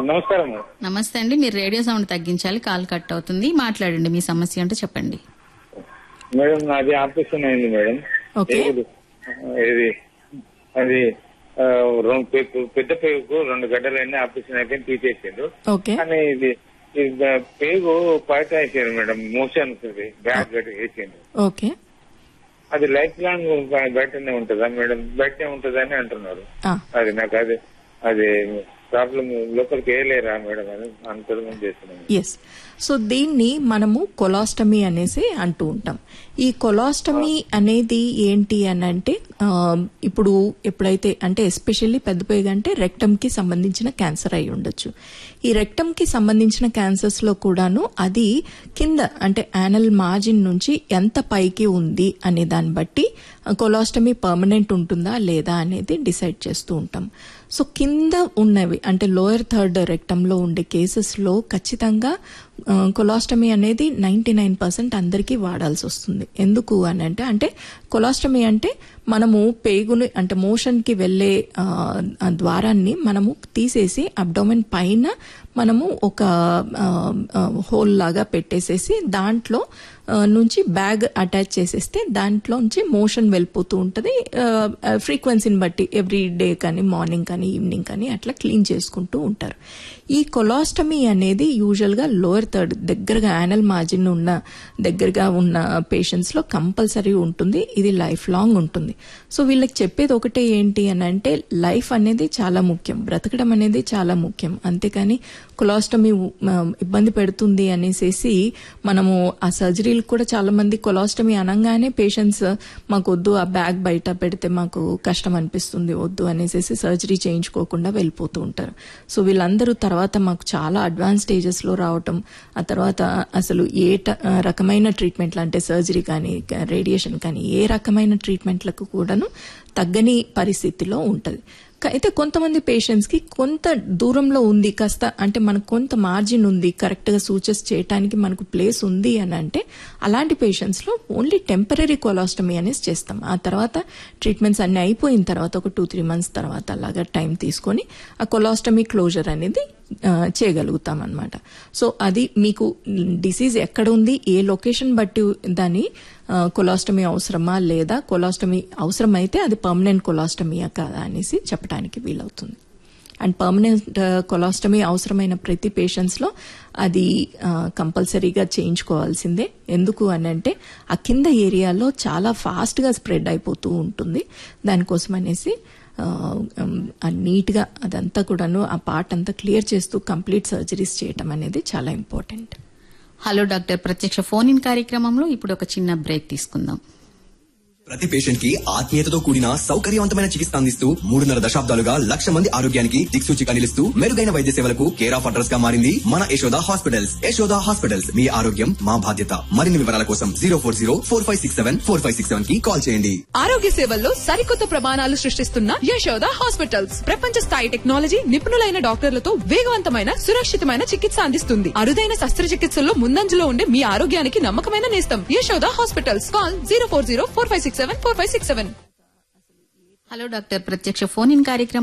నమస్కారం నమస్తే అండి మీరు రేడియో సౌండ్ తగ్గించాలి కాల్ కట్ అవుతుంది మాట్లాడండి మీ సమస్య అంటే చెప్పండి మేడం నాది ఆపరేషన్ అయింది మేడం ఓకే. పేగులు, ఇది అది ఆ, రెండు పే- పెద్ద పేగుకు రెండు గడ్డలన్నీ ఆపరేషన్ అయిపోయి తీసేసిండు ఓకే కానీ ఇది ఇది బ- పేగు బయట వేసాడు మేడం మోషన్ బ్యాగ్ గడ్డ వేసిండు ఓకే అది లైఫ్ లాంగ్ బ- బయటనే ఉంటుందా మేడం బయటనే ఉంటుందని అంటున్నారు ఆ, అది నాకు అది అది ప్రాబ్లం లోపలికి వేయలేరా మేడం అని అనుకూలంగా చేస్తున్నాను ఎస్ సో దీన్ని మనము కొలాస్టమీ అనేసి అంటూ ఉంటాం ఈ కొలాస్టమీ అనేది ఏంటి అని అంటే ఆ, ఇప్పుడు ఎప్పుడైతే అంటే ఎస్పెషల్లీ పెద్ద పేగు అంటే రెక్టమ్ కి సంబంధించిన క్యాన్సర్ అయి ఉండొచ్చు ఈ రెక్టమ్ కి సంబంధించిన క్యాన్సర్స్ లో కూడాను అది కింద అంటే యానల్ మార్జిన్ నుంచి ఎంత పైకి ఉంది అనే దాన్ని బట్టి కొలాస్టమీ పర్మనెంట్ ఉంటుందా లేదా అనేది డిసైడ్ చేస్తూ ఉంటాం సో కింద ఉన్నవి అంటే లోయర్ థర్డ్ రెక్టంలో ఉండే కేసెస్లో ఖచ్చితంగా కొలాస్టమీ అనేది నైంటీ నైన్ పర్సెంట్ అందరికీ వాడాల్సి వస్తుంది ఎందుకు అని అంటే అంటే కొలాస్టమీ అంటే మనము పేగుని అంటే మోషన్కి వెళ్ళే ఆ, ఆ ద్వారాన్ని మనము తీసేసి అబ్డోమెన్ పైన మనము ఒక హోల్ లాగా పెట్టేసేసి దాంట్లో ఆ, నుంచి బ్యాగ్ అటాచ్ చేసేస్తే దాంట్లోంచి మోషన్ వెళ్ళిపోతూ ఉంటుంది ఫ్రీక్వెన్సీని బట్టి ఎవ్రీ డే కానీ మార్నింగ్ కానీ ఈవినింగ్ కానీ అట్లా క్లీన్ చేసుకుంటూ ఉంటారు ఈ కొలాస్టమీ అనేది యూజువల్ గా లోయర్ థర్డ్ దగ్గరగా యానల్ మార్జిన్ ఉన్న దగ్గరగా ఉన్న పేషెంట్స్ లో కంపల్సరీ ఉంటుంది ఇది లైఫ్ లాంగ్ ఉంటుంది సో వీళ్ళకి చెప్పేది ఒకటే ఏంటి అని అంటే లైఫ్ అనేది చాలా ముఖ్యం బ్రతకడం అనేది చాలా ముఖ్యం అంతేకాని కొలాస్టమీ ఆ, ఇబ్బంది పెడుతుంది అనేసి మనము ఆ సర్జరీలు కూడా చాలా మంది కొలాస్టమీ అనగానే పేషెంట్స్ మాకు వద్దు ఆ బ్యాగ్ బయట పెడితే మాకు కష్టం అనిపిస్తుంది వద్దు అనేసి సర్జరీ చేయించుకోకుండా వెళ్ళిపోతూ ఉంటారు సో వీళ్ళందరూ తర్వాత మాకు చాలా అడ్వాన్స్ స్టేజెస్ లో రావటం ఆ తర్వాత అసలు ఏ ట- ఆ, రకమైన ట్రీట్మెంట్లు అంటే సర్జరీ కానీ రేడియేషన్ కానీ ఏ రకమైన ట్రీట్మెంట్లకు కూడాను తగ్గని పరిస్థితిలో ఉంటది క- అయితే కొంతమంది పేషెంట్స్ కి కొంత దూరంలో ఉంది కాస్త అంటే మనకు కొంత మార్జిన్ ఉంది కరెక్ట్ గా సూచెస్ చేయడానికి మనకు ప్లేస్ ఉంది అని అంటే అలాంటి పేషెంట్స్ లో ఓన్లీ టెంపరీ కొలాస్టమీ అనేసి చేస్తాం ఆ తర్వాత ట్రీట్మెంట్స్ అన్ని అయిపోయిన తర్వాత ఒక టూ త్రీ మంత్స్ తర్వాత అలాగా టైం తీసుకొని ఆ కొలాస్టమీ క్లోజర్ అనేది ఆ, చేయగలుగుతాం అనమాట సో అది మీకు డిసీజ్ ఎక్కడ ఉంది ఏ లొకేషన్ బట్టి దాని ఆ, కొలాస్టమీ అవసరమా లేదా కొలాస్టమీ అవసరమైతే అది పర్మనెంట్ కొలాస్టమీయా కాదా అనేసి చెప్పడానికి వీలవుతుంది అండ్ పర్మనెంట్ కొలాస్టమీ అవసరమైన ప్రతి పేషెంట్స్ లో అది కంపల్సరీగా చేయించుకోవాల్సిందే ఎందుకు అని అంటే ఆ కింద ఏరియాలో చాలా ఫాస్ట్ గా స్ప్రెడ్ అయిపోతూ ఉంటుంది దానికోసం అనేసి ఆ, ఉమ్, ఆ నీట్ గా అదంతా కూడాను ఆ పార్ట్ అంతా క్లియర్ చేస్తూ కంప్లీట్ సర్జరీస్ చేయటం అనేది చాలా ఇంపార్టెంట్ హలో డాక్టర్ ప్రత్యక్ష ఫోన్ ఇన్ కార్యక్రమంలో ఇప్పుడు ఒక చిన్న బ్రేక్ తీసుకుందాం ప్రతి పేషెంట్ కి ఆత్మీయతతో కూడిన సౌకర్యవంతమైన చికిత్స అందిస్తూ మూడున్నర దశాబ్దాలుగా లక్ష మంది ఆరోగ్యానికి దిక్సూచిగా నిలుస్తూ మెరుగైన వైద్య సేవలకు కేర్ ఆఫ్ అడ్రస్ గా మారింది మన యశోద హాస్పిటల్స్ యశోద హాస్పిటల్స్ మీ ఆరోగ్యం మా బాధ్యత మరిన్ని వివరాల కోసం zero four zero four five six seven four five six seven కి కాల్ చేయండి ఆరోగ్య సేవల్లో సరికొత్త ప్రమాణాలు సృష్టిస్తున్న యశోద హాస్పిటల్స్ ప్రపంచ స్థాయి టెక్నాలజీ నిపుణులైన డాక్టర్లతో వేగవంతమైన సురక్షితమైన చికిత్స అందిస్తుంది అరుదైన శస్త్రచికిత్సల్లో ముందంజలో ఉండే మీ ఆరోగ్యానికి నమ్మకమైన నేస్తం Yashoda hospitals call zero four zero four five six seven four five six seven hello doctor ప్రత్యక్ష ఫోన్ ఇన్ కార్యక్రమం